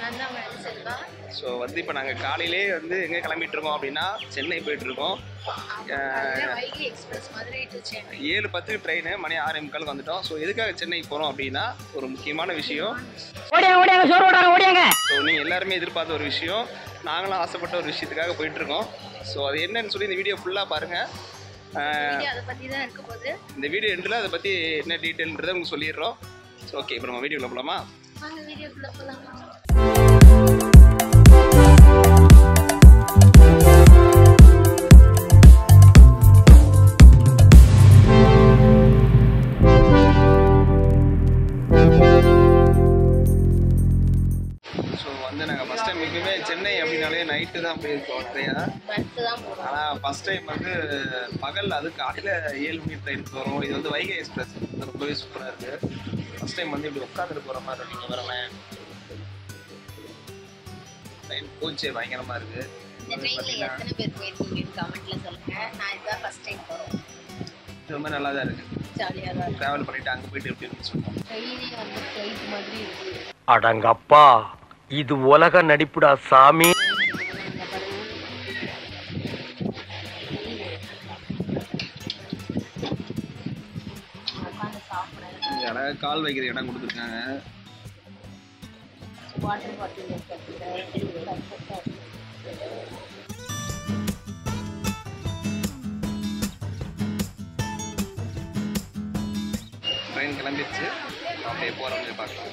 நான் தான் madam Selva so வந்து இப்போ நாங்கள் காலையிலே வந்து எங்கே கிளம்பிட்டு இருக்கோம் அப்படின்னா சென்னை போயிட்டு இருக்கோம் காலையில வைகை எக்ஸ்பிரஸ் மதுரை டு சென்னை ஏழு பத்துக்கு ட்ரெயின் மணி ஆறு முக்காலுக்கு வந்துட்டோம் ஸோ எதுக்காக சென்னை போகிறோம் அப்படின்னா ஒரு முக்கியமான விஷயம் ஓடியாங்க ஓடியாங்க சோறு ஓடாங்க ஓடியாங்க ஸோ நீங்கள் எல்லாருமே எதிர்பார்த்த ஒரு விஷயம் நாங்களும் ஆசைப்பட்ட ஒரு விஷயத்துக்காக போயிட்டுருக்கோம் ஸோ அது என்னன்னு சொல்லி இந்த வீடியோ ஃபுல்லாக பாருங்கள் வீடியோ அதை பற்றி தான் இருக்க போகுது இந்த வீடியோ எண்டில் அதை பற்றி என்ன டீட்டெயில்ன்றதை உங்களுக்கு சொல்லிடுறோம் ஸோ ஓகே இப்போ நம்ம வீடியோக்குள்ள போகலாமா வாங்க வீடியோக்குள்ளே போகலாம் ஸோ வந்து நாங்கள் ஃபஸ்ட் டைம் எப்பயுமே சென்னை அப்படின்னாலே நைட்டு தான் போயிருக்கோம் நிறையா பஸ்ஸு தான் போகிறோம் ஆனால் ஃபஸ்ட் டைம் வந்து பகல் அது காலையில் ஏழு மணி ட்ரெயினுக்கு வரும் இது வந்து வைகை எக்ஸ்பிரஸ் இது ரொம்பவே சூப்பராக இருக்குது ஃபஸ்ட் டைம் வந்து இப்படி உட்காந்துட்டு போகிற மாதிரி நீங்கள் வரலேன் ட்ரெயின் கோச்சே பயங்கரமாக இருக்குது இந்த ட்ரெயினில் எத்தனை பேர் போயிருக்கீங்கன்னு கமெண்ட்டில் சொல்லுங்கள் நான் இதுதான் ஃபஸ்ட் டைம் போகிறோம் ரொம்ப நல்லா தான் இருக்குது ஜாலியாக தான் இருக்கும் ட்ராவல் பண்ணிவிட்டு அங்கே போயிட்டு எப்படி இருக்குன்னு சொல்லுவோம் ட்ரெயினே வந்து ஃப்ளைட் மாதிரி இருக்குது அடங்கப்பா இது உலக நடிப்புடா சாமி இந்த பாருங்க உட்காந்து சாப்பிட இங்கே அழகாக கால் வைக்கிற இடம் கொடுத்துருக்காங்க வாட்டர் பாட்டில் இருக்கிறது ட்ரெயின் கிளம்பிடுச்சு அப்படியே போகிறவங்க பார்க்கலாம்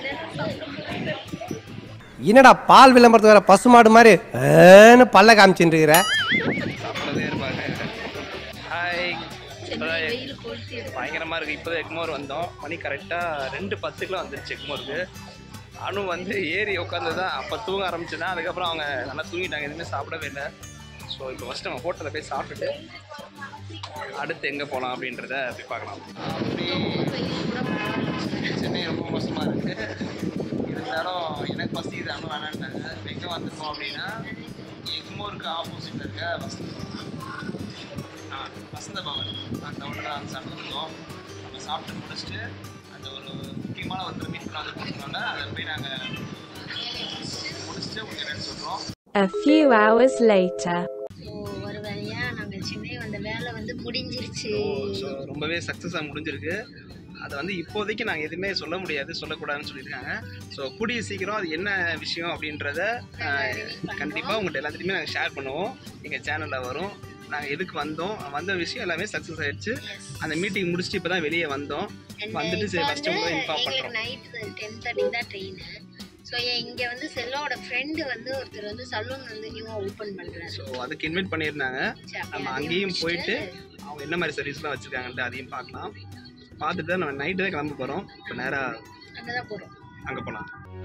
என்னடா பால் விளம்பரத்து வேற பசுமாடு மாதிரி ஏன்னு பல்ல காமிச்சுட்டு இருக்கிற சாப்பிட்றதே இருப்பாங்க ஹாய் சென்னை வெயில் கொளுத்தி இருக்கு. பயங்கரமாக இருக்குது இப்போ தான் எக்மோர் வந்தோம் மணி கரெக்டாக ரெண்டு பத்துக்குலாம் வந்துருச்சு எக்மோருக்கு அனு வந்து ஏறி உட்காந்து தான் அப்போ தூங்க ஆரம்பிச்சுதான் அதுக்கப்புறம் அவங்க நல்லா தூங்கிட்டாங்க எதுவுமே சாப்பிடவே இல்லை ஸோ இப்போ ஃபஸ்ட்டு நம்ம ஹோட்டலில் போய் சாப்பிட்டுட்டு அடுத்து எங்கே போகலாம் அப்படின்றத போய் பார்க்கலாம் அப்படி வெயில் கூட பரவாயில்ல. சென்னை ரொம்ப மோசமாக இருக்குது இருந்தாலும் எனக்கு ஃபஸ்ட் இது அனு வேணான்ட்டாங்க எங்கே வந்திருக்கோம் அப்படின்னா எக்மோருக்கு ஆப்போசிட்டில் இருக்க வசந்த ஆ, வசந்த பவன் அந்த ஹோட்டலில் அங்கே சாப்பிட்டுருக்கோம் நம்ம சாப்பிட்டு முடிச்சுட்டு அந்த ஒரு முக்கியமான ஒருத்தர் மீட் பண்ண வந்து அதை போய் நாங்கள் முடிச்சுட்டு உங்களுக்கு என்னன்னு சொல்கிறோம் A few hours later. So ஒரு வழியாக நாங்கள் சென்னை வந்த வேலை வந்து முடிஞ்சிருச்சு ஸோ ரொம்பவே சக்ஸஸாக முடிஞ்சிருக்கு அதை வந்து இப்போதைக்கு நாங்கள் எதுவுமே சொல்ல முடியாது சொல்லக்கூடாதுன்னு சொல்லியிருக்காங்க ஸோ கூடிய சீக்கிரம் அது என்ன விஷயம் அப்படின்றத கண்டிப்பாக உங்கள்கிட்ட எல்லாத்துலேயுமே நாங்கள் ஷேர் பண்ணுவோம் எங்கள் சேனலில் வரும் நாங்கள் எதுக்கு வந்தோம் வந்த விஷயம் எல்லாமே சக்ஸஸ் ஆயிடுச்சு அந்த மீட்டிங் முடிச்சுட்டு இப்போ தான் வெளியே வந்தோம் வந்துட்டு சரி ஃபஸ்ட்டு உங்களை இன்ஃபார்ம் எங்களுக்கு பண்ணுறோம் நைட்டு டென் தேர்ட்டிக்கு தான் ட்ரெயின் ஸோ இங்கே வந்து செல்வாவோட ஃப்ரெண்டு வந்து ஒருத்தர் வந்து சலூன் வந்து நியூவாக ஓப்பன் பண்ணுறாரு ஸோ அதுக்கு இன்வைட் பண்ணியிருந்தாங்க நம்ம அங்கேயும் போயிட்டு அவங்க என்ன மாதிரி சர்வீஸ்லாம் வச்சுருக்காங்கன்ட்டு அதையும் பார்க்கலாம் பார்த்துட்டு தான் நம்ம நைட்டு தான் கிளம்ப போகிறோம் இப்போ நேராக அங்கே தான் போகிறோம் அங்கே போகலாம்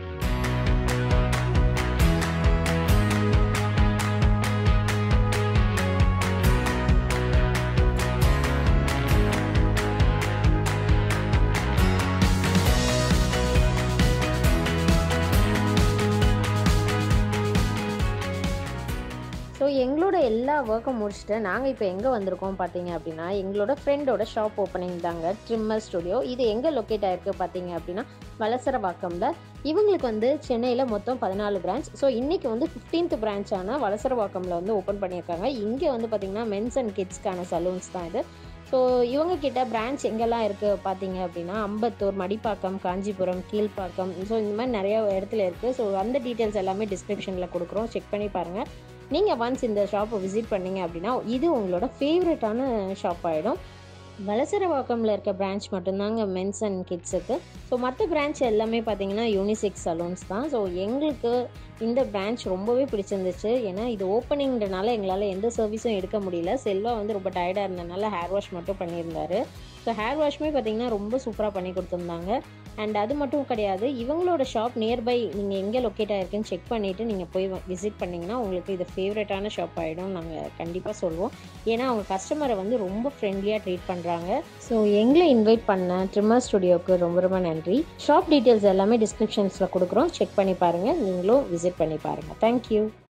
ஸோ எங்களோட எல்லா ஒர்க்கும் முடிச்சுட்டு நாங்கள் இப்போ எங்கே வந்திருக்கோம் பார்த்தீங்க அப்படின்னா எங்களோட ஃப்ரெண்டோட ஷாப் ஓப்பனிங் தாங்க ட்ரிம்மர் ஸ்டுடியோ இது எங்கே லொக்கேட் ஆயிருக்கு பார்த்தீங்க அப்படின்னா வலசரவாக்கம்ல இவங்களுக்கு வந்து சென்னையில் மொத்தம் பதினாலு பிரான்ச் ஸோ இன்றைக்கி வந்து ஃபிஃப்டீன்த் பிரான்ச்சான வலசரவாக்கமில் வந்து ஓப்பன் பண்ணியிருக்காங்க இங்கே வந்து பார்த்திங்கன்னா மென்ஸ் அண்ட் கிட்ஸ்க்கான சலூன்ஸ் தான் இது ஸோ இவங்க கிட்ட பிரான்ச் எங்கெல்லாம் இருக்குது பார்த்தீங்க அப்படின்னா அம்பத்தூர் மடிப்பாக்கம் காஞ்சிபுரம் கீழ்ப்பாக்கம் ஸோ இந்த மாதிரி நிறைய இடத்துல இருக்குது ஸோ அந்த டீட்டெயில்ஸ் எல்லாமே டிஸ்கிரிப்ஷனில் கொடுக்குறோம் செக் பண்ணி பாருங்கள் நீங்கள் ஒன்ஸ் இந்த ஷாப்பை விசிட் பண்ணீங்க அப்படின்னா இது உங்களோட ஃபேவரட்டான ஷாப் ஆகிடும் வலசரவாக்கமில் இருக்க பிரான்ச் மட்டும்தாங்க மென்ஸ் அண்ட் கிட்ஸுக்கு ஸோ மற்ற பிரான்ச் எல்லாமே பார்த்தீங்கன்னா யூனிசெக்ஸ் சலூன்ஸ் தான் ஸோ எங்களுக்கு இந்த பிரான்ச் ரொம்பவே பிடிச்சிருந்துச்சு ஏன்னா இது ஓப்பனிங்கிறனால எங்களால் எந்த சர்வீஸும் எடுக்க முடியல செல்வா வந்து ரொம்ப டயர்டாக இருந்தனால ஹேர் வாஷ் மட்டும் பண்ணியிருந்தாரு ஸோ ஹேர் வாஷ்மே பார்த்தீங்கன்னா ரொம்ப சூப்பராக பண்ணி கொடுத்துருந்தாங்க அண்ட் அது மட்டும் கிடையாது இவங்களோட ஷாப் நியர்பை நீங்கள் எங்கே லொக்கேட் ஆயிருக்குன்னு செக் பண்ணிவிட்டு நீங்கள் போய் விசிட் பண்ணிங்கன்னா உங்களுக்கு இது ஃபேவரட்டான ஷாப் ஆகிடும் நாங்கள் கண்டிப்பாக சொல்லுவோம் ஏன்னா அவங்க கஸ்டமரை வந்து ரொம்ப ஃப்ரெண்ட்லியாக ட்ரீட் பண்ணுறாங்க ஸோ எங்களை இன்வைட் பண்ண ட்ரிம்மர் ஸ்டுடியோவுக்கு ரொம்ப ரொம்ப நன்றி ஷாப் டீட்டெயில்ஸ் எல்லாமே டிஸ்கிரிப்ஷன்ஸில் கொடுக்குறோம் செக் பண்ணி பாருங்கள் நீங்களும் விசிட் பண்ணி பாருங்கள் தேங்க்யூ